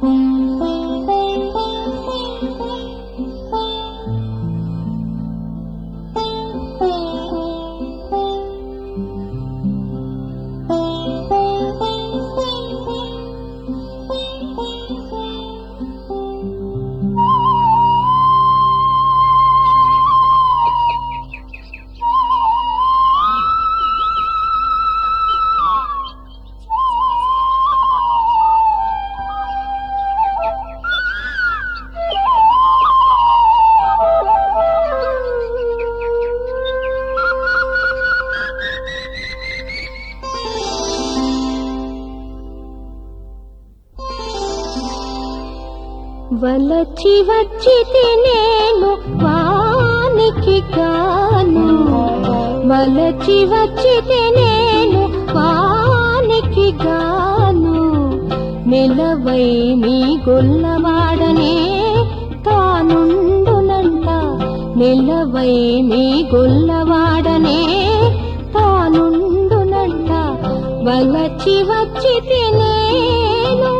వలచి వచ్చితి నేను వానికి గాను వలచి వచ్చితి నేను వానికి గాను నిలవై మీ గొల్లవాడనే తానుండునంట నిలవై మీ గొల్లవాడనే తానుండునంట వలచి వచ్చితి నేను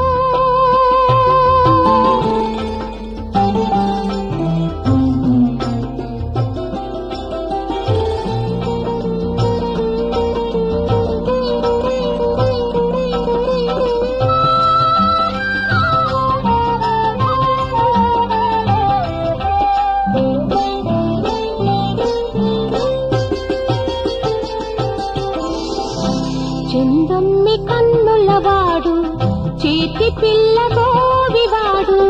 చందమ్మి కన్నులవాడు చేతి పిల్ల గోవివాడు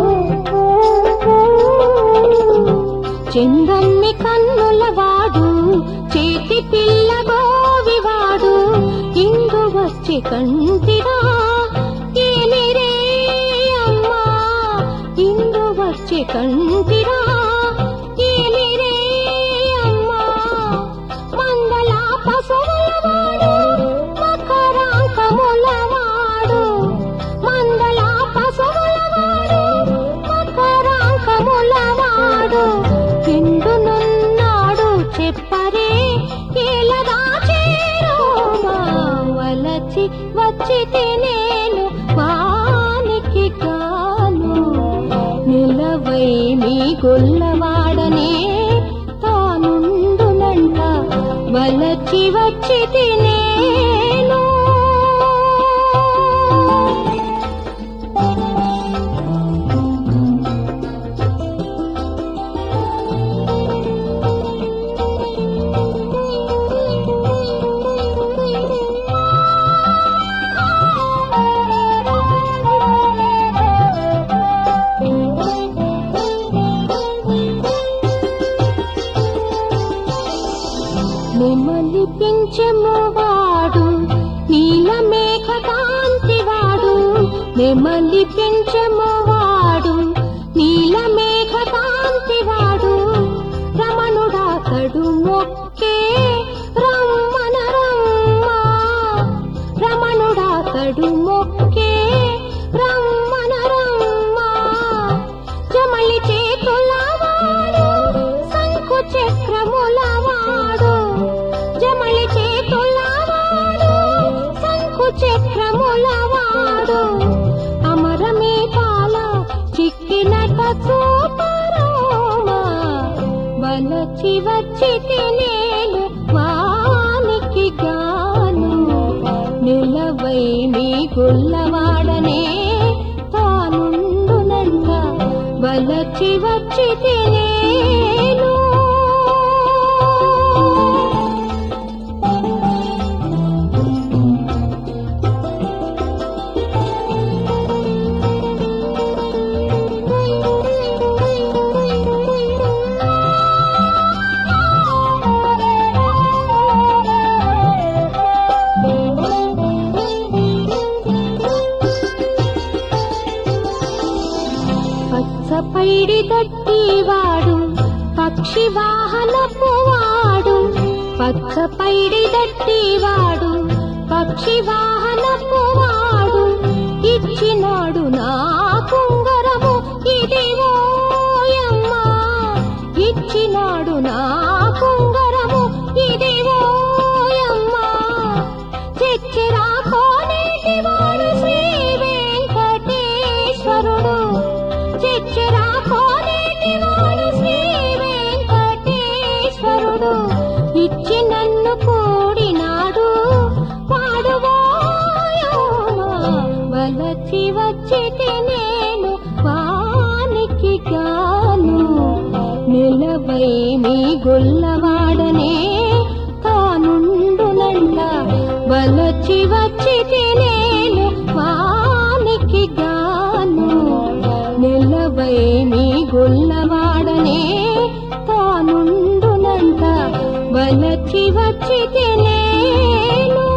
చందమ్మి కన్నులవాడు చేతి పిల్ల గోవివాడు ఇందు వచ్చి కంటిరా ఏలిరే అమ్మా ఇందు వచ్చి కంటిరా ఏలిరే అమ్మా మందల పశువులవాడు మకరాంకములవాడు మందల పశువులవాడు మకరాంకములవాడు పిండునున్నాడు చెప్పరే ఏలదా చేరోమా వలచి వచ్చి నేను వానికి గాను నిలవై నీ గొల్లవాడనే తానుండునంట వలచి వచ్చి నేను నెమలి పింఛము వాడు నీల మేఘ కాంతి వాడు నెమలి పింఛము వాడు నీల మేఘ కాంతి వాడు రమణుడా కడు మొక్కే రమ్మన రమ్మ రమణుడా కడు మొక్కే రమ్మన రమ్మ జమలి చేతుల వాడు శంకు చక్రముల వాడు జమలి చేతుల వాడు శంకు చక్రముల వాడు అమరమే పాల చిక్కినట చూపరోమా వలచి వచ్చి నేను వానికి గాను నిలవై నీ గుల్లవాడనే తానుండునంట వలచి వచ్చి నేను పచ్చ పైడి దట్టివాడు పక్షి వాహనపు వాడు పచ్చ పైడి దట్టివాడు పక్షి వాహనపు వాడు ఇచ్చినాడు నా కుంగరము ఇదివో యమ్మా ఇచ్చినాడు నా కుంగరము ఇదివో యమ్మా తెచ్చిరా కోనేటి వాడు శ్రీ వెంకటేశ వచ్చితే నేను వానికి గాను నిలవై నీ గొల్లవాడనే తానుండునంట వలచి వచ్చితే నేను వానికి గాను నిలవై నీ గొల్లవాడనే తానుండునంట వలచి వచ్చితే నేను